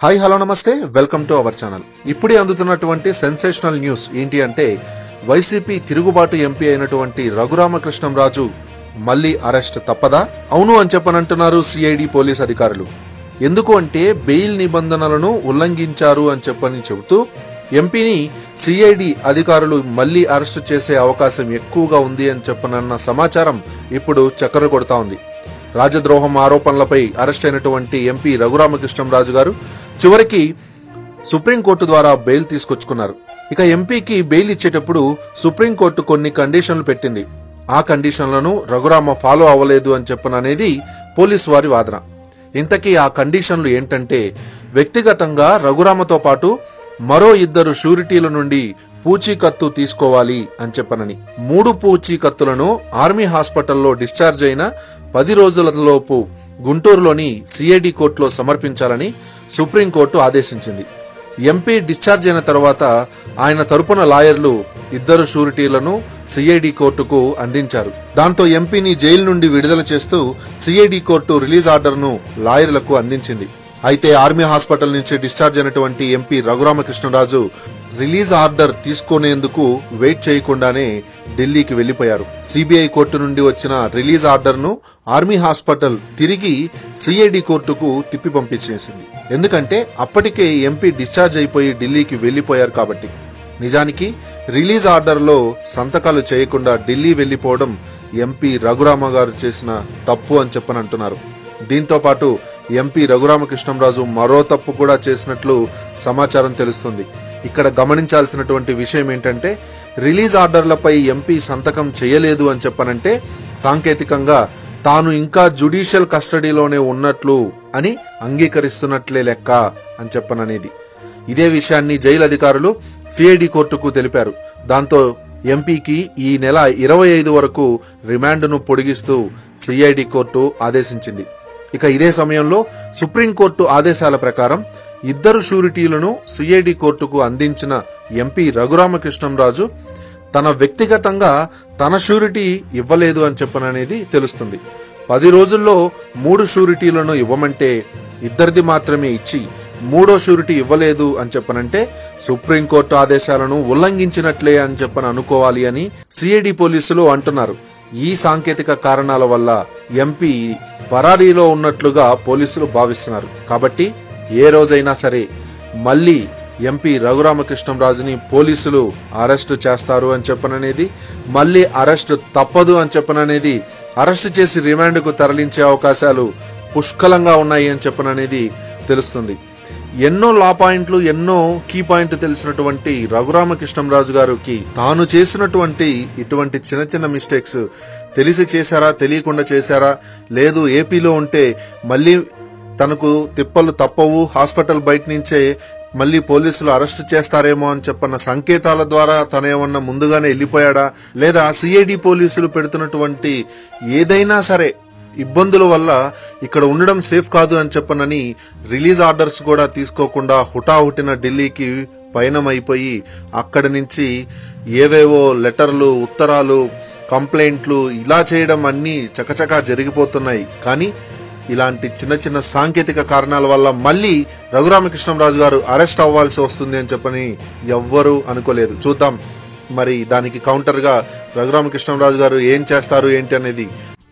hi hello namaste welcome to our channel ఇప్పుడే అందుతున్నటువంటి sensational news ఏంటి అంటే వైసీపీ తిరుగుబాటు ఎంపీ అయినటువంటి రఘురామకృష్ణంరాజు మళ్ళీ అరెస్ట్ తప్పదా అవును అని చెప్పనంటున్నారు సిఐడి పోలీస్ అధికారులు ఎందుకు అంటే బెయిల్ నిబంధనలను ఉల్లంఘించారు అని చెప్పని చెబుతూ ఎంపీని సిఐడి అధికారులు మళ్ళీ అరెస్టు చేసే అవకాశం ఎక్కువగా ఉంది అని చెప్పనన్న సమాచారం ఇప్పుడు చక్కర కొడతా ఉంది రాజద్రోహం ఆరోపణలపై అరెస్ట్ అయినటువంటి ఎంపీ రఘురామకృష్ణంరాజు గారు చివరికి సుప్రీంకోర్టు ద్వారా బెయిల్ తీసుకొచ్చుకున్నారు ఇక ఎంపీకి బెయిల్ ఇచ్చేటప్పుడు సుప్రీంకోర్టు కొన్ని కండిషన్లు పెట్టింది ఆ కండిషన్లను రఘురామ ఫాలో అవ్వలేదు అని చెప్పననేది పోలీసు వారి వాదన ఇంతకీ ఆ కండిషన్లు ఏంటంటే వ్యక్తిగతంగా రఘురామతో పాటు మరో ఇద్దరు షూరిటీల నుండి పూచీకత్తు తీసుకోవాలి అని చెప్పనని మూడు పూచీకత్తులను ఆర్మీ హాస్పిటల్లో డిశ్చార్జ్ అయిన పది రోజులలోపు గుంటూరులోని సిఐడి కోర్టులో సమర్పించాలని సుప్రీంకోర్టు ఆదేశించింది ఎంపీ డిశ్చార్జ్ అయిన తర్వాత ఆయన తరపున లాయర్లు ఇద్దరు షూరిటీలను సిఐడి కోర్టుకు అందించారు దాంతో ఎంపీని జైలు నుండి విడుదల చేస్తూ సిఐడి కోర్టు రిలీజ్ ఆర్డర్ను లాయర్లకు అందించింది అయితే ఆర్మీ హాస్పిటల్ నుంచి డిశ్చార్జ్ అయినటువంటి ఎంపీ రఘురామకృష్ణరాజు రిలీజ్ ఆర్డర్ తీసుకునేందుకు వెయిట్ చేయకుండానే ఢిల్లీకి వెళ్లిపోయారు సిబిఐ కోర్టు నుండి వచ్చిన రిలీజ్ ఆర్డర్ను ఆర్మీ హాస్పిటల్ తిరిగి సిఐడి కోర్టుకు తిప్పి పంపించేసింది ఎందుకంటే అప్పటికే ఎంపీ డిశ్చార్జ్ అయిపోయి ఢిల్లీకి వెళ్లిపోయారు కాబట్టి నిజానికి రిలీజ్ ఆర్డర్లో సంతకాలు చేయకుండా ఢిల్లీ వెళ్లిపోవడం ఎంపీ రఘురామ గారు చేసిన తప్పు అని చెప్పని అంటున్నారు దీంతో పాటు ఎంపీ రఘురామకృష్ణంరాజు మరో తప్పు కూడా చేసినట్లు సమాచారం తెలుస్తుంది ఇక్కడ గమనించాల్సినటువంటి విషయం ఏంటంటే రిలీజ్ ఆర్డర్లపై ఎంపీ సంతకం చేయలేదు అని చెప్పనంటే సాంకేతికంగా తాను ఇంకా జుడిషియల్ కస్టడీలోనే ఉన్నట్లు అని అంగీకరిస్తున్నట్లే లెక్క అని చెప్పననేది ఇదే విషయాన్ని జైలు అధికారులు సిఐడి కోర్టుకు తెలిపారు దాంతో ఎంపీకి ఈ నెల ఇరవై ఐదు వరకు రిమాండ్ను పొడిగిస్తూ సిఐడి కోర్టు ఆదేశించింది ఇక ఇదే సమయంలో సుప్రీంకోర్టు ఆదేశాల ప్రకారం ఇద్దరు షూరిటీలను సిఐడి కోర్టుకు అందించిన ఎంపీ రఘురామకృష్ణంరాజు తన వ్యక్తిగతంగా తన షూరిటీ ఇవ్వలేదు అని చెప్పననేది తెలుస్తుంది పది రోజుల్లో మూడు షూరిటీలను ఇవ్వమంటే ఇద్దరిది మాత్రమే ఇచ్చి మూడో షూరిటీ ఇవ్వలేదు అని చెప్పనంటే సుప్రీంకోర్టు ఆదేశాలను ఉల్లంఘించినట్లే అని చెప్పని అనుకోవాలి అని సిఐడి పోలీసులు అంటున్నారు ఈ సాంకేతిక కారణాల వల్ల ఎంపీ పరారీలో ఉన్నట్లుగా పోలీసులు భావిస్తున్నారు కాబట్టి ఏ రోజైనా సరే మళ్ళీ ఎంపీ రఘురామకృష్ణంరాజుని పోలీసులు అరెస్టు చేస్తారు అని చెప్పననేది మళ్ళీ అరెస్టు తప్పదు అని చెప్పననేది అరెస్టు చేసి రిమాండ్కు తరలించే అవకాశాలు పుష్కలంగా ఉన్నాయి అని చెప్పననేది తెలుస్తుంది ఎన్నో లా పాయింట్లు ఎన్నో కీ పాయింట్ తెలిసినటువంటి రఘురామకృష్ణంరాజు గారికి తాను చేసినటువంటి ఇటువంటి చిన్న చిన్న మిస్టేక్స్ తెలిసి చేశారా తెలియకుండా చేశారా లేదు ఏపీలో ఉంటే మళ్ళీ తనకు తిప్పలు తప్పవు హాస్పిటల్ బయట నుంచే మళ్ళీ పోలీసులు అరెస్ట్ చేస్తారేమో అని చెప్పన్న సంకేతాల ద్వారా తనేమన్నా ముందుగానే వెళ్ళిపోయాడా లేదా సిఐడి పోలీసులు పెడుతున్నటువంటి ఏదైనా సరే ఇబ్బందుల వల్ల ఇక్కడ ఉండడం సేఫ్ కాదు అని చెప్పనని రిలీజ్ ఆర్డర్స్ కూడా తీసుకోకుండా హుటాహుటిన ఢిల్లీకి పయనమైపోయి అక్కడి నుంచి ఏవేవో లెటర్లు ఉత్తరాలు కంప్లైంట్లు ఇలా చేయడం అన్నీ చకచకా జరిగిపోతున్నాయి కానీ ఇలాంటి చిన్న చిన్న సాంకేతిక కారణాల వల్ల మళ్ళీ రఘురామకృష్ణంరాజు గారు అరెస్ట్ అవ్వాల్సి వస్తుంది అని చెప్పని ఎవ్వరూ అనుకోలేదు చూద్దాం మరి దానికి కౌంటర్గా రఘురామకృష్ణంరాజు గారు ఏం చేస్తారు ఏంటి అనేది